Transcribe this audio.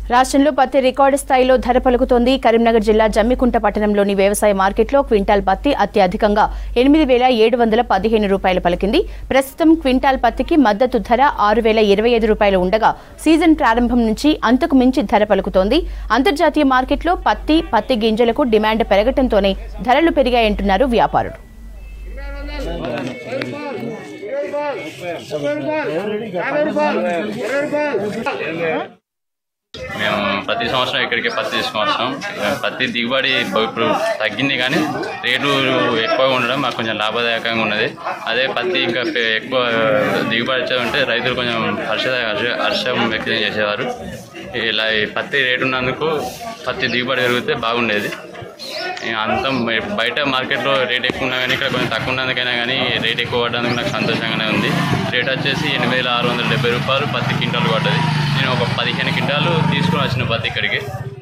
రాష్ట్రంలో పత్తి రికార్డు స్థాయిలో ధర పలుకుతోంది కరీంనగర్ జిల్లా జమ్మికుంట పట్టణంలోని వ్యవసాయ మార్కెట్లో క్వింటాల్ పత్తి అత్యధికంగా ఎనిమిది వేల ఏడు వందల పదిహేను రూపాయలు పలికింది ప్రస్తుతం క్వింటాల్ పత్తికి మద్దతు ధర ఆరు వేల ఇరవై ఐదు రూపాయలు ఉండగా సీజన్ ప్రారంభం నుంచి అంతకు మించి ధర పలుకుతోంది అంతర్జాతీయ మార్కెట్లో పత్తి పత్తి గింజలకు డిమాండ్ పెరగటంతోనే ధరలు పెరిగాయంటున్నారు వ్యాపారులు మేము ప్రతి సంవత్సరం ఇక్కడికి పత్తి తీసుకొస్తాం పత్తి దిగుబడి ఇప్పుడు ఇప్పుడు తగ్గింది కానీ రేటు ఎక్కువగా ఉండడం మాకు కొంచెం లాభదాయకంగా ఉన్నది అదే పత్తి ఇంకా పె- ఎక్కువ దిగుబడి వచ్చేది ఉంటే రైతులు కొంచెం హర్ష హర్ష హర్షం వ్యక్తం చేసేవారు ఇలా ఈ పత్తి రేటు ఉన్నందుకు పత్తి దిగుబడి పెరిగితే బాగుండేది ఇక అంతం బయట మార్కెట్లో రేట్ ఎక్కువ ఉన్నా కానీ ఇక్కడ కొంచెం తక్కువ ఉన్నందుకైనా కానీ రేట్ ఎక్కువ పడ్డందుకు నాకు సంతోషంగానే ఉంది రేట్ వచ్చేసి ఎనిమిది వేల ఆరు వందల డెబ్బై రూపాయలు పత్తి క్వింటాల్ పడ్డది నేను ఒక పదిహేను క్వింటాలు తీసుకుని వచ్చిన పత్తి ఇక్కడికి